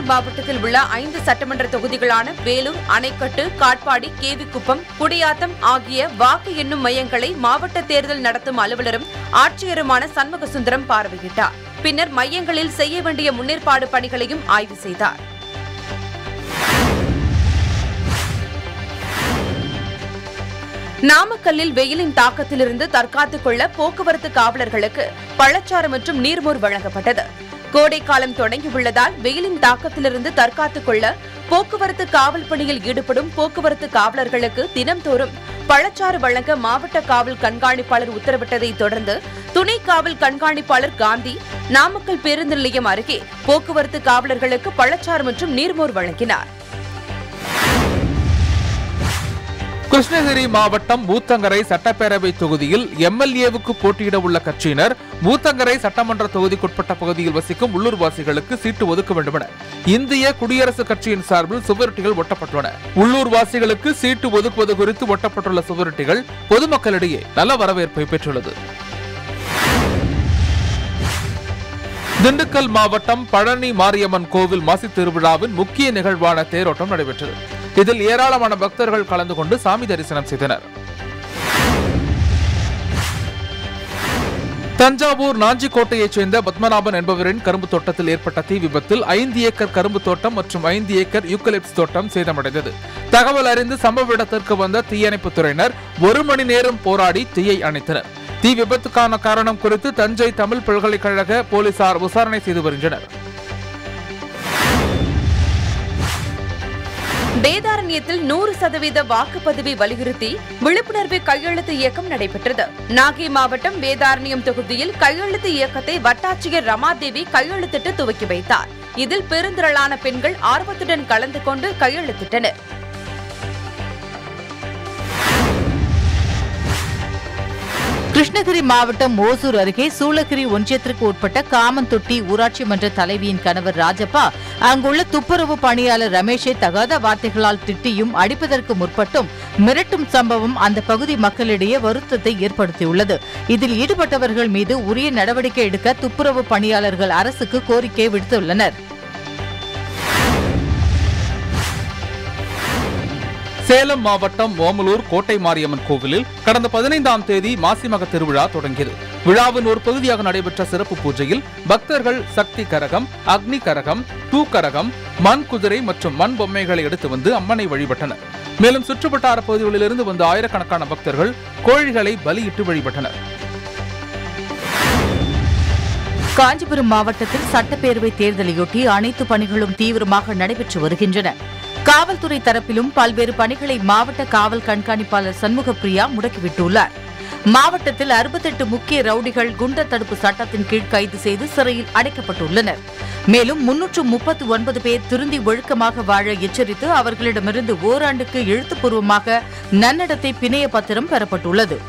மாவட்டத்தில் உள்ள ஐந்து சட்டமன்ற தொகுதிகளான வேலூர் அணைக்கட்டு காட்பாடி கேவிக்குப்பம் குடியாத்தம் ஆகிய வாக்கு எண்ணும் மையங்களை மாவட்ட தேர்தல் நடத்தும் அலுவலரும் ஆட்சியருமான சண்முகசுந்தரம் பார்வையிட்டார் பின்னர் மையங்களில் செய்ய வேண்டிய முன்னேற்பாடு பணிகளையும் ஆய்வு செய்தார் நாமக்கல்லில் வெயிலின் தாக்கத்திலிருந்து தற்காத்துக் கொள்ள போக்குவரத்து காவலர்களுக்கு பழச்சாறு மற்றும் நீர்மோர் வழங்கப்பட்டது கோடை காலம் தொடங்கியுள்ளதால் வெயிலின் தாக்கத்திலிருந்து தற்காத்துக் கொள்ள போக்குவரத்து காவல் பணியில் ஈடுபடும் போக்குவரத்து காவலர்களுக்கு தினம்தோறும் பழச்சாறு வழங்க மாவட்ட காவல் கண்காணிப்பாளர் உத்தரவிட்டதை தொடர்ந்து துணை காவல் கண்காணிப்பாளர் காந்தி நாமக்கல் பேருந்து நிலையம் அருகே போக்குவரத்து காவலர்களுக்கு பழச்சாறு மற்றும் நீர்மோர் வழங்கினார் கிருஷ்ணகிரி மாவட்டம் ஊத்தங்கரை சட்டப்பேரவை தொகுதியில் எம்எல்ஏவுக்கு போட்டியிட உள்ள கட்சியினர் ஊத்தங்கரை சட்டமன்ற தொகுதிக்குட்பட்ட பகுதியில் வசிக்கும் உள்ளூர்வாசிகளுக்கு சீட்டு ஒதுக்க வேண்டும் என இந்திய குடியரசுக் கட்சியின் சார்பில் சுவரொட்டிகள் ஒட்டப்பட்டுள்ளன உள்ளூர்வாசிகளுக்கு சீட்டு ஒதுக்குவது குறித்து ஒட்டப்பட்டுள்ள சுவரொட்டிகள் பொதுமக்களிடையே நல்ல வரவேற்பை பெற்றுள்ளது திண்டுக்கல் மாவட்டம் பழனி மாரியம்மன் கோவில் மாசி திருவிழாவின் முக்கிய நிகழ்வான தேரோட்டம் நடைபெற்றது இதில் ஏராளமான பக்தர்கள் கலந்து கொண்டு சாமி தரிசனம் செய்தனர் தஞ்சாவூர் நாஞ்சிக்கோட்டையைச் சேர்ந்த பத்மநாபன் என்பவரின் கரும்பு தோட்டத்தில் ஏற்பட்ட தீ விபத்தில் ஐந்து ஏக்கர் கரும்பு தோட்டம் மற்றும் ஐந்து ஏக்கர் யூக்கலிப்ஸ் தோட்டம் சேதமடைந்தது தகவல் அறிந்து சம்பவ இடத்திற்கு வந்த தீயணைப்புத் துறையினர் ஒரு மணி நேரம் போராடி தீயை அணைத்தனர் தீ விபத்துக்கான காரணம் குறித்து தஞ்சை தமிழ் பல்கலைக்கழக போலீசார் விசாரணை செய்து வருகின்றனர் வேதாரண்யத்தில் நூறு சதவீத வாக்குப்பதிவை வலியுறுத்தி விழிப்புணர்வு கையெழுத்து இயக்கம் நடைபெற்றது நாகை மாவட்டம் வேதாரண்யம் தொகுதியில் கையெழுத்து இயக்கத்தை வட்டாட்சியர் ரமாதேவி கையெழுத்திட்டு துவக்கி வைத்தார் இதில் பெருந்திரளான பெண்கள் ஆர்வத்துடன் கலந்து கொண்டு கையெழுத்திட்டனர் கிருஷ்ணகிரி மாவட்டம் ஓசூர் அருகே சூளகிரி ஒன்றியத்திற்கு உட்பட்ட காமந்தொட்டி ஊராட்சி மன்ற தலைவியின் கணவர் ராஜப்பா அங்குள்ள துப்புரவு பணியாளர் ரமேஷை தகாத வார்த்தைகளால் திட்டியும் அடிப்பதற்கு முற்பட்டும் மிரட்டும் சம்பவம் அந்த பகுதி மக்களிடையே வருத்தத்தை ஏற்படுத்தியுள்ளது இதில் ஈடுபட்டவர்கள் மீது உரிய நடவடிக்கை எடுக்க துப்புரவு பணியாளர்கள் அரசுக்கு கோரிக்கை விடுத்துள்ளனர் சேலம் மாவட்டம் ஓமலூர் கோட்டை மாரியம்மன் கோவிலில் கடந்த பதினைந்தாம் தேதி மாசிமக திருவிழா தொடங்கியது விழாவின் ஒரு பகுதியாக நடைபெற்ற சிறப்பு பூஜையில் பக்தர்கள் சக்தி கரகம் அக்னி கரகம் தூ கரகம் மண் குதிரை மற்றும் மண் பொம்மைகளை எடுத்து வந்து அம்மனை வழிபட்டனர் மேலும் சுற்றுவட்டார பகுதிகளிலிருந்து வந்த ஆயிரக்கணக்கான பக்தர்கள் கோழிகளை பலியிட்டு வழிபட்டனர் காஞ்சிபுரம் மாவட்டத்தில் சட்டப்பேரவை தேர்தலையொட்டி அனைத்து பணிகளும் தீவிரமாக நடைபெற்று வருகின்றன காவல்துறை தரப்பிலும் பல்வேறு பணிகளை மாவட்ட காவல் கண்காணிப்பாளர் சண்முகப்பிரியா முடக்கிவிட்டுள்ளார் மாவட்டத்தில் அறுபத்தெட்டு முக்கிய ரவுடிகள் குண்டர் தடுப்பு சட்டத்தின் கீழ் கைது செய்து சிறையில் அடைக்கப்பட்டுள்ளனர் மேலும் முன்னூற்று முப்பத்து ஒன்பது பேர் திருந்தி ஒழுக்கமாக வாழ எச்சரித்து அவர்களிடமிருந்து ஓராண்டுக்கு எழுத்துப்பூர்வமாக நன்னடத்தை பிணைய பத்திரம் பெறப்பட்டுள்ளது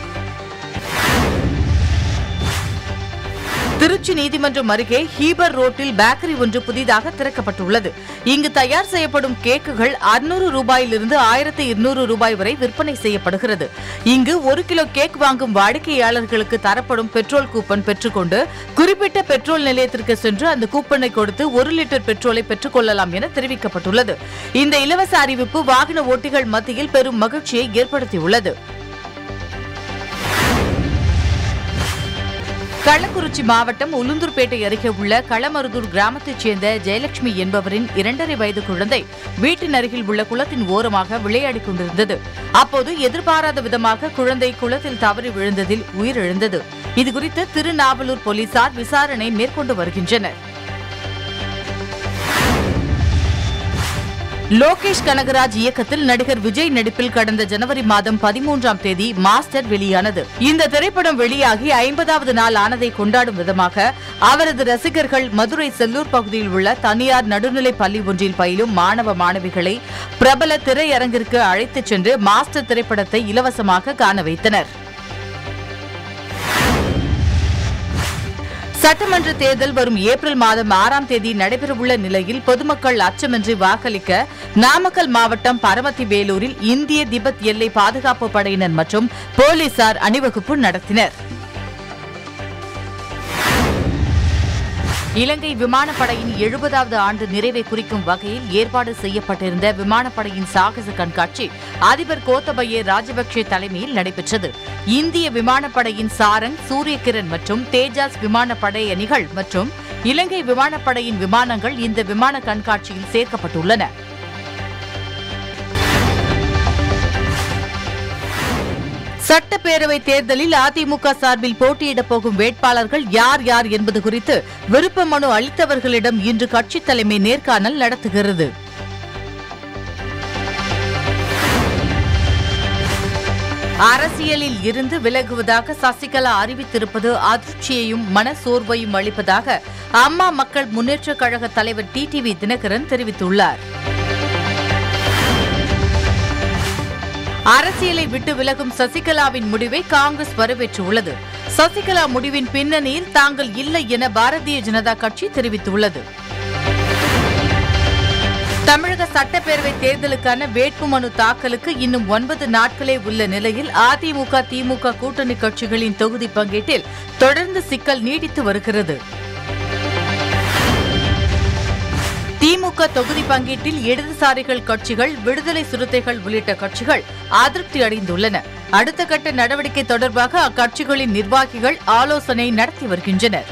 திருச்சி நீதிமன்றம் அருகே ஹீபர் ரோட்டில் பேக்கரி ஒன்று புதிதாக திறக்கப்பட்டுள்ளது இங்கு தயார் செய்யப்படும் கேக்குகள் 600 ரூபாயிலிருந்து ஆயிரத்தி இருநூறு ரூபாய் வரை விற்பனை செய்யப்படுகிறது இங்கு ஒரு கிலோ கேக் வாங்கும் வாடிக்கையாளர்களுக்கு தரப்படும் பெட்ரோல் கூப்பன் பெற்றுக்கொண்டு குறிப்பிட்ட பெட்ரோல் நிலையத்திற்கு சென்று அந்த கூப்பனை கொடுத்து ஒரு லிட்டர் பெட்ரோலை பெற்றுக் கொள்ளலாம் என தெரிவிக்கப்பட்டுள்ளது இந்த இலவச அறிவிப்பு வாகன ஓட்டிகள் மத்தியில் பெரும் மகிழ்ச்சியை ஏற்படுத்தியுள்ளது கள்ளக்குறிச்சி மாவட்டம் உளுந்தூர்பேட்டை அருகே உள்ள களமருதூர் கிராமத்தைச் சேர்ந்த ஜெயலட்சுமி என்பவரின் இரண்டரை வயது குழந்தை வீட்டின் அருகில் உள்ள குளத்தின் ஓரமாக விளையாடிக் கொண்டிருந்தது அப்போது எதிர்பாராத விதமாக குழந்தை குளத்தில் தவறி விழுந்ததில் உயிரிழந்தது இதுகுறித்து திருநாவலூர் போலீசார் விசாரணை மேற்கொண்டு வருகின்றனர் லோகேஷ் கனகராஜ் இயக்கத்தில் நடிகர் விஜய் நடிப்பில் கடந்த ஜனவரி மாதம் பதிமூன்றாம் தேதி மாஸ்டர் வெளியானது இந்த திரைப்படம் வெளியாகி ஐம்பதாவது நாள் ஆனதை கொண்டாடும் விதமாக அவரது ரசிகர்கள் மதுரை செல்லூர் பகுதியில் உள்ள தனியார் நடுநிலை பள்ளி ஒன்றில் பயிலும் மாணவ மாணவிகளை பிரபல திரையரங்கிற்கு அழைத்துச் சென்று மாஸ்டர் திரைப்படத்தை இலவசமாக காண வைத்தனர் சட்டமன்ற தேர்தல் வரும் ஏப்ரல் மாதம் ஆறாம் தேதி நடைபெறவுள்ள நிலையில் பொதுமக்கள் அச்சமின்றி வாக்களிக்க நாமக்கல் மாவட்டம் பரமத்தி வேலூரில் இந்திய திபெத் எல்லை பாதுகாப்பு படையினர் மற்றும் போலீசார் அணிவகுப்பு நடத்தினர் இலங்கை விமானப்படையின் எழுபதாவது ஆண்டு நிறைவை குறிக்கும் வகையில் ஏற்பாடு செய்யப்பட்டிருந்த விமானப்படையின் சாகச கண்காட்சி அதிபர் கோத்தபய ராஜபக்சே தலைமையில் நடைபெற்றது இந்திய விமானப்படையின் சாரங் சூரியகிரண் மற்றும் தேஜாஸ் விமானப்படை அணிகள் மற்றும் இலங்கை விமானப்படையின் விமானங்கள் இந்த விமான கண்காட்சியில் சேர்க்கப்பட்டுள்ளன சட்டப்பேரவை தேர்தலில் அதிமுக சார்பில் போட்டியிடப் போகும் வேட்பாளர்கள் யார் யார் என்பது குறித்து விருப்ப மனு அளித்தவர்களிடம் இன்று கட்சித் தலைமை நேர்காணல் நடத்துகிறது அரசியலில் இருந்து விலகுவதாக சசிகலா அறிவித்திருப்பது அதிர்ச்சியையும் மனசோர்வையும் அளிப்பதாக அம்மா மக்கள் முன்னேற்றக் கழக தலைவர் டிடிவி தினகரன் தெரிவித்துள்ளார் அரசியலை விட்டு விலகும் சசிகலாவின் முடிவை காங்கிரஸ் வரவேற்றுள்ளது சசிகலா முடிவின் பின்னணியில் தாங்கள் இல்லை என பாரதிய ஜனதா கட்சி தெரிவித்துள்ளது தமிழக சட்டப்பேரவை தேர்தலுக்கான வேட்புமனு தாக்கலுக்கு இன்னும் ஒன்பது நாட்களே உள்ள நிலையில் அதிமுக திமுக கூட்டணி கட்சிகளின் தொகுதி பங்கீட்டில் தொடர்ந்து சிக்கல் நீடித்து வருகிறது திமுக தொகுதி பங்கீட்டில் இடதுசாரிகள் கட்சிகள் விடுதலை சிறுத்தைகள் உள்ளிட்ட கட்சிகள் அதிருப்தி அடைந்துள்ளன அடுத்த கட்ட நடவடிக்கை தொடர்பாக அக்கட்சிகளின் நிர்வாகிகள் ஆலோசனை நடத்தி வருகின்றனர்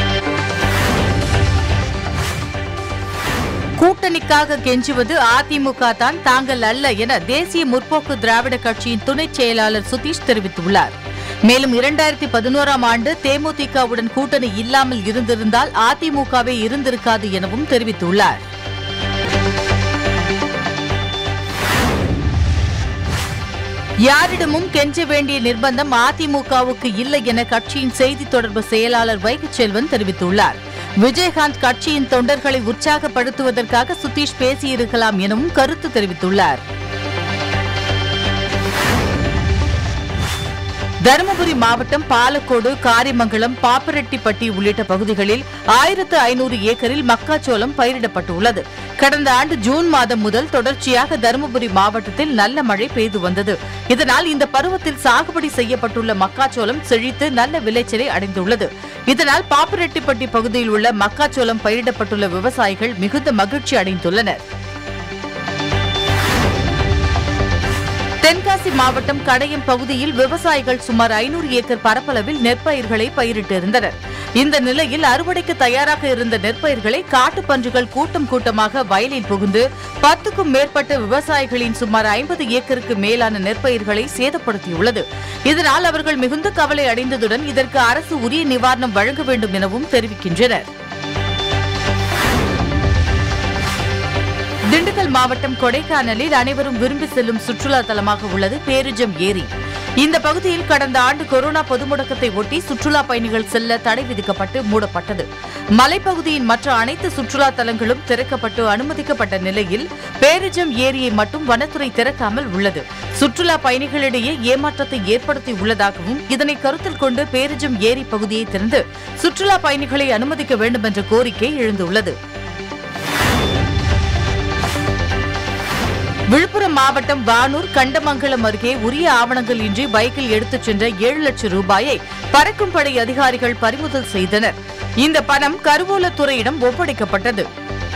கூட்டணிக்காக கெஞ்சுவது அதிமுக தான் தாங்கள் அல்ல என தேசிய முற்போக்கு திராவிட கட்சியின் துணைச் செயலாளர் சுதீஷ் தெரிவித்துள்ளார் மேலும் இரண்டாயிரத்தி பதினோராம் ஆண்டு தேமுதிகவுடன் கூட்டணி இல்லாமல் இருந்திருந்தால் அதிமுகவே இருந்திருக்காது எனவும் தெரிவித்துள்ளார் யாரிடமும் கெஞ்ச வேண்டிய நிர்பந்தம் அதிமுகவுக்கு இல்லை என கட்சியின் செய்தி தொடர்பு செயலாளர் வைகைச் செல்வன் தெரிவித்துள்ளார் விஜயகாந்த் கட்சியின் தொண்டர்களை உற்சாகப்படுத்துவதற்காக சுதீஷ் பேசியிருக்கலாம் எனவும் கருத்து தெரிவித்துள்ளார் தருமபுரி மாவட்டம் பாலக்கோடு காரிமங்கலம் பாப்பரெட்டிப்பட்டி உள்ளிட்ட பகுதிகளில் ஆயிரத்து ஐநூறு ஏக்கரில் மக்காச்சோளம் பயிரிடப்பட்டுள்ளது கடந்த ஆண்டு ஜூன் மாதம் முதல் தொடர்ச்சியாக தருமபுரி மாவட்டத்தில் நல்ல மழை பெய்து வந்தது இதனால் இந்த பருவத்தில் சாகுபடி செய்யப்பட்டுள்ள மக்காச்சோளம் செழித்து நல்ல விளைச்சலை அடைந்துள்ளது இதனால் பாப்பரெட்டிப்பட்டி பகுதியில் உள்ள மக்காச்சோளம் பயிரிடப்பட்டுள்ள விவசாயிகள் மிகுந்த மகிழ்ச்சி அடைந்துள்ளனர் தென்காசி மாவட்டம் கடையம் பகுதியில் விவசாயிகள் சுமார் ஐநூறு ஏக்கர் பரப்பளவில் நெற்பயிர்களை பயிரிட்டிருந்தனர் இந்த நிலையில் அறுவடைக்கு தயாராக இருந்த நெற்பயிர்களை காட்டுப்பன்றிகள் கூட்டம் கூட்டமாக வயலில் புகுந்து பத்துக்கும் மேற்பட்ட விவசாயிகளின் சுமார் ஐம்பது ஏக்கருக்கு மேலான நெற்பயிர்களை சேதப்படுத்தியுள்ளது இதனால் அவர்கள் மிகுந்த கவலை அடைந்ததுடன் இதற்கு அரசு உரிய நிவாரணம் வழங்க வேண்டும் எனவும் தெரிவிக்கின்றனர் திண்டுக்கல் மாவட்டம் கொடைக்கானலில் அனைவரும் விரும்பி செல்லும் சுற்றுலா தலமாக உள்ளது பேரிஜம் ஏரி இந்த பகுதியில் கடந்த ஆண்டு கொரோனா பொது முடக்கத்தை ஒட்டி சுற்றுலா பயணிகள் செல்ல தடை விதிக்கப்பட்டு மூடப்பட்டது மலைப்பகுதியின் மற்ற அனைத்து சுற்றுலா தலங்களும் திறக்கப்பட்டு அனுமதிக்கப்பட்ட நிலையில் பேரிஜம் ஏரியை மட்டும் வனத்துறை திறக்காமல் உள்ளது சுற்றுலா பயணிகளிடையே ஏமாற்றத்தை ஏற்படுத்தி உள்ளதாகவும் இதனை கருத்தில் கொண்டு பேரிஜம் ஏரி பகுதியை திறந்து சுற்றுலா பயணிகளை அனுமதிக்க வேண்டும் என்ற கோரிக்கை எழுந்துள்ளது விழுப்புரம் மாவட்டம் வானூர் கண்டமங்கலம் அருகே உரிய ஆவணங்கள் இன்றி பைக்கில் எடுத்துச் சென்ற ஏழு லட்சம் ரூபாயை பறக்கும் படை அதிகாரிகள் பறிமுதல் செய்தனர் இந்த பணம் கருவூலத்துறையிடம் ஒப்படைக்கப்பட்டது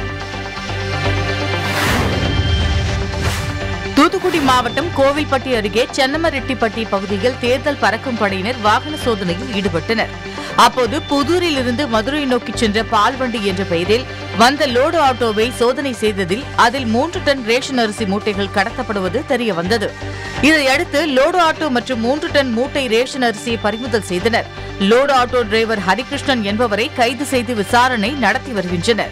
தூத்துக்குடி மாவட்டம் கோவில்பட்டி அருகே சென்னமரெட்டிப்பட்டி பகுதியில் தேர்தல் பறக்கும் படையினர் வாகன சோதனையில் ஈடுபட்டனர் அப்போது புதூரில் இருந்து மதுரை நோக்கி சென்ற பால்வண்டி என்ற பெயரில் வந்த லோடு ஆட்டோவை சோதனை செய்ததில் அதில் மூன்று டன் ரேஷன் அரிசி மூட்டைகள் கடத்தப்படுவது தெரிய வந்தது இதையடுத்து லோடு ஆட்டோ மற்றும் மூன்று டன் மூட்டை ரேஷன் அரிசியை பறிமுதல் செய்தனர் லோடு ஆட்டோ டிரைவர் ஹரிகிருஷ்ணன் என்பவரை கைது செய்து விசாரணை நடத்தி வருகின்றனர்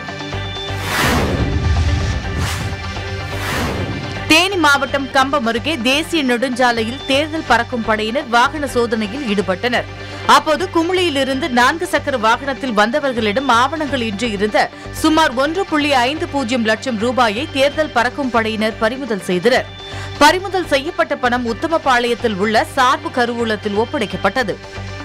தேனி மாவட்டம் கம்பம் அருகே தேசிய நெடுஞ்சாலையில் தேர்தல் பறக்கும் படையினர் வாகன சோதனையில் ஈடுபட்டனர் அப்போது குமுளியிலிருந்து நான்கு சக்கர வாகனத்தில் வந்தவர்களிடம் ஆவணங்கள் இன்றி இருந்த சுமார் ஒன்று புள்ளி ஐந்து பூஜ்ஜியம் லட்சம் ரூபாயை தேர்தல் பறக்கும் படையினர் பறிமுதல் செய்தனர் பறிமுதல் செய்யப்பட்ட பணம் உத்தமபாளையத்தில் உள்ள சார்பு கருவூலத்தில் ஒப்படைக்கப்பட்டது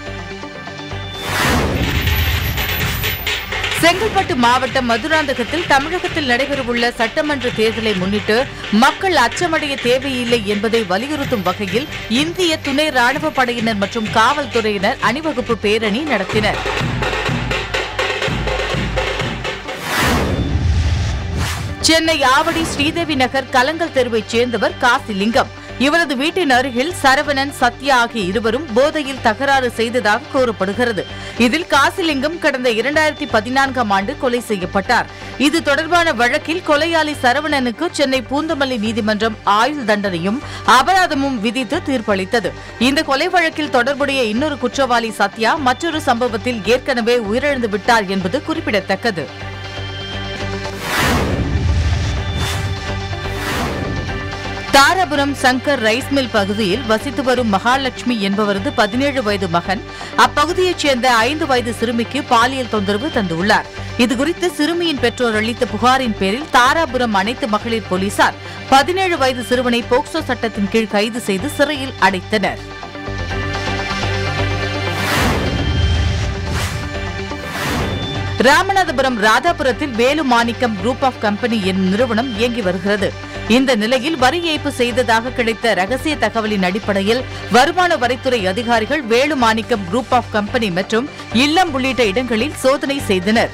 செங்கல்பட்டு மாவட்டம் மதுராந்தகத்தில் தமிழகத்தில் நடைபெறவுள்ள சட்டமன்ற தேர்தலை முன்னிட்டு மக்கள் அச்சமடைய தேவையில்லை என்பதை வலியுறுத்தும் வகையில் இந்திய துணை ராணுவ படையினர் மற்றும் காவல்துறையினர் அணிவகுப்பு பேரணி நடத்தினர் சென்னை ஆவடி ஸ்ரீதேவி நகர் கலங்கல் தெருவைச் சேர்ந்தவர் காசிலிங்கம் இவரது வீட்டின் அருகில் சரவணன் சத்யா ஆகிய இருவரும் போதையில் தகராறு செய்ததாக கூறப்படுகிறது இதில் காசிலிங்கம் கடந்த இரண்டாயிரத்தி பதினான்காம் ஆண்டு கொலை செய்யப்பட்டார் இது தொடர்பான வழக்கில் கொலையாளி சரவணனுக்கு சென்னை பூந்தமல்லி நீதிமன்றம் ஆயுள் தண்டனையும் அபராதமும் விதித்து தீர்ப்பளித்தது இந்த கொலை வழக்கில் தொடர்புடைய இன்னொரு குற்றவாளி சத்யா மற்றொரு சம்பவத்தில் ஏற்கனவே உயிரிழந்து விட்டார் என்பது குறிப்பிடத்தக்கது தாராபுரம் சங்கர் ரைஸ் மில் பகுதியில் வசித்து வரும் மகாலட்சுமி என்பவரது பதினேழு வயது மகன் அப்பகுதியைச் சேர்ந்த ஐந்து வயது சிறுமிக்கு பாலியல் தொந்தரவு தந்துள்ளார் இதுகுறித்து சிறுமியின் பெற்றோர் அளித்த புகாரின் பேரில் தாராபுரம் அனைத்து மகளிர் போலீசார் பதினேழு வயது சிறுவனை போக்சோ சட்டத்தின் கீழ் கைது செய்து சிறையில் அடைத்தனர் ராமநாதபுரம் ராதாபுரத்தில் Velu Manickam group of company என்னும் நிறுவனம் இயங்கி வருகிறது இந்த நிலையில் வரி ஏய்ப்பு செய்ததாக கிடைத்த ரகசிய தகவலின் அடிப்படையில் வருமான வரித்துறை அதிகாரிகள் Velu Manickam group of company மற்றும் இல்லம் உள்ளிட்ட இடங்களில் சோதனை செய்தனர்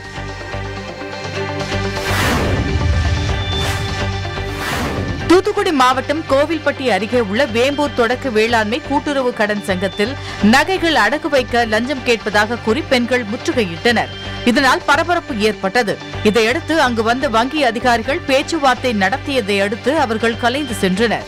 தூத்துக்குடி மாவட்டம் கோவில்பட்டி அருகே உள்ள வேம்பூர் தொடக்க வேளாண்மை கூட்டுறவு கடன் சங்கத்தில் நகைகள் அடகு வைக்க லஞ்சம் கேட்பதாக கூறி பெண்கள் முற்றுகையிட்டனர் இதனால் பரபரப்பு ஏற்பட்டது இதையடுத்து அங்கு வந்த வங்கி அதிகாரிகள் பேச்சுவார்த்தை நடத்தியதை அடுத்து அவர்கள் கலைந்து சென்றனர்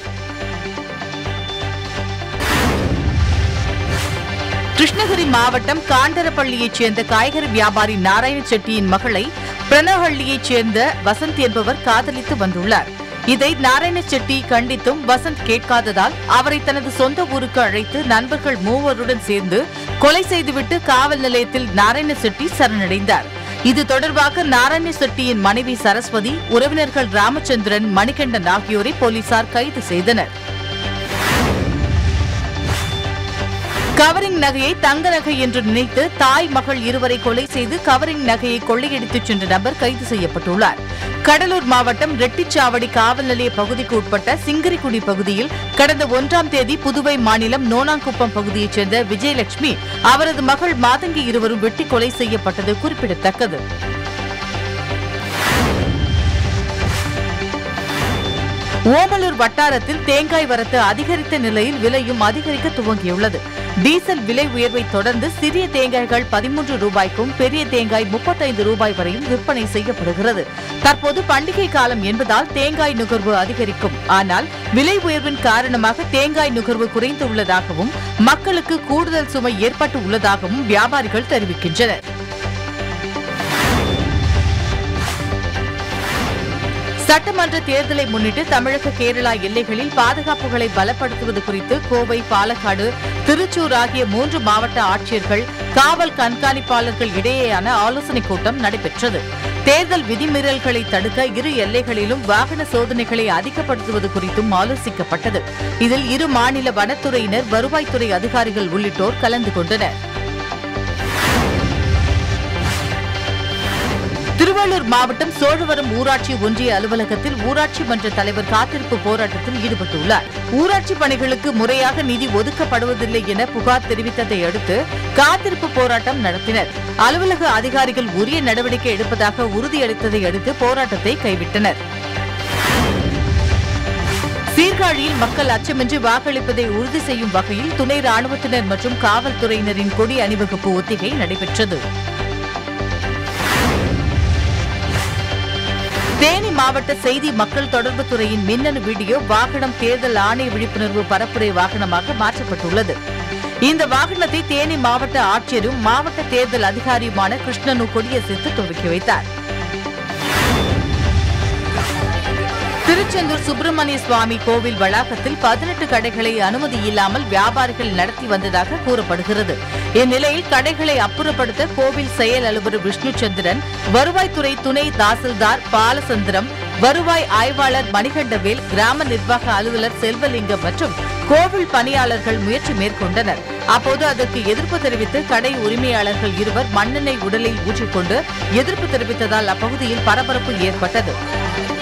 கிருஷ்ணகிரி மாவட்டம் காண்டரப்பள்ளியைச் சேர்ந்த காய்கறி வியாபாரி நாராயண செட்டியின் மகளை பிரணஹள்ளியைச் சேர்ந்த வசந்த் என்பவர் காதலித்து வந்துள்ளார் இதை நாராயண செட்டி கண்டித்தும் வசந்த் கேட்காததால் அவரை தனது சொந்த ஊருக்கு அழைத்து நண்பர்கள் மூவருடன் சேர்ந்து கொலை செய்துவிட்டு காவல் நிலையத்தில் நாராயண செட்டி சரணடைந்தார் இது தொடர்பாக நாராயண செட்டியின் மனைவி சரஸ்வதி உறவினர்கள் ராமச்சந்திரன் மணிகண்டன் ஆகியோரை போலீசார் கைது செய்தனர் கவரிங் நகையை தங்க நகை என்று நினைத்து தாய் மகள் இருவரை கொலை செய்து கவரிங் நகையை கொள்ளையடித்துச் சென்ற நபர் கைது செய்யப்பட்டுள்ளார் கடலூர் மாவட்டம் ரெட்டிச்சாவடி காவல் நிலைய பகுதிக்கு உட்பட்ட சிங்கிரிக்குடி பகுதியில் கடந்த ஒன்றாம் தேதி புதுவை மாநிலம் நோனாங்குப்பம் பகுதியைச் சேர்ந்த விஜயலட்சுமி அவரது மகள் மாதங்கி இருவரும் வெட்டி கொலை செய்யப்பட்டது குறிப்பிடத்தக்கது ஓமலூர் வட்டாரத்தில் தேங்காய் வரத்து அதிகரித்த நிலையில் விலையும் அதிகரிக்க துவங்கியுள்ளது டீசல் விலை உயர்வை தொடர்ந்து சிறிய தேங்காய்கள் பதிமூன்று ரூபாய்க்கும் பெரிய தேங்காய் முப்பத்தைந்து ரூபாய் வரையும் விற்பனை செய்யப்படுகிறது தற்போது பண்டிகை காலம் என்பதால் தேங்காய் நுகர்வு அதிகரிக்கும் ஆனால் விலை உயர்வின் காரணமாக தேங்காய் நுகர்வு குறைந்துள்ளதாகவும் மக்களுக்கு கூடுதல் சுமை ஏற்பட்டு உள்ளதாகவும் வியாபாரிகள் தெரிவிக்கின்றனர் சட்டமன்ற தேர்தலை முன்னிட்டு தமிழக கேரளா எல்லைகளில் பாதுகாப்புகளை பலப்படுத்துவது குறித்து கோவை பாலக்காடு திருச்சூர் ஆகிய மூன்று மாவட்ட ஆட்சியர்கள் காவல் கண்காணிப்பாளர்கள் இடையேயான ஆலோசனைக் கூட்டம் நடைபெற்றது தேர்தல் விதிமீறல்களை தடுக்க இரு எல்லைகளிலும் வாகன சோதனைகளை அதிகப்படுத்துவது குறித்தும் ஆலோசிக்கப்பட்டது இதில் இரு மாநில வனத்துறையினர் வருவாய்த்துறை அதிகாரிகள் உள்ளிட்டோர் கலந்து கொண்டனர் திருவள்ளூர் மாவட்டம் சோழவரம் ஊராட்சி ஒன்றிய அலுவலகத்தில் ஊராட்சி மன்ற தலைவர் காத்திருப்பு போராட்டத்தில் ஈடுபட்டுள்ளார் ஊராட்சி பணிகளுக்கு முறையாக நிதி ஒதுக்கப்படுவதில்லை என புகார் தெரிவித்ததை அடுத்து காத்திருப்பு போராட்டம் நடத்தினர் அலுவலக அதிகாரிகள் உரிய நடவடிக்கை எடுப்பதாக உறுதியளித்ததை அடுத்து போராட்டத்தை கைவிட்டனர் சீர்காழியில் மக்கள் அச்சமின்றி வாக்களிப்பதை உறுதி செய்யும் வகையில் துணை ராணுவத்தினர் மற்றும் காவல்துறையினரின் கொடி அணிவகுப்பு ஒத்திகை நடைபெற்றது தேனி மாவட்ட செய்தி மக்கள் தொடர்பு துறையின் மின்னணு வீடியோ வாகனம் தேர்தல் ஆணைய விழிப்புணர்வு பரப்புரை வாகனமாக மாற்றப்பட்டுள்ளது இந்த வாகனத்தை தேனி மாவட்ட ஆட்சியரும் மாவட்ட தேர்தல் அதிகாரியுமான கிருஷ்ணனு கொடியசைத்து துவக்கி வைத்தார் திருச்செந்தூர் சுப்பிரமணிய சுவாமி கோவில் வளாகத்தில் பதினெட்டு கடைகளை அனுமதி இல்லாமல் வியாபாரிகள் நடத்தி வந்ததாக கூறப்படுகிறது இந்நிலையில் கடைகளை அப்புறப்படுத்த கோவில் செயல் அலுவலர் விஷ்ணுச்சந்திரன் வருவாய்த்துறை துணை தாசில்தார் பாலசந்திரம் வருவாய் ஆய்வாளர் மணிகண்டவேல் கிராம நிர்வாக அலுவலர் செல்வலிங்கம் மற்றும் கோவில் பணியாளர்கள் முயற்சி மேற்கொண்டனர் அப்போது அதற்கு எதிர்ப்பு தெரிவித்து கடை உரிமையாளர்கள் இருவர் மண்ணெண்ணெய் உடலில் ஊற்றிக்கொண்டு எதிர்ப்பு தெரிவித்ததால் அப்பகுதியில் பரபரப்பு ஏற்பட்டது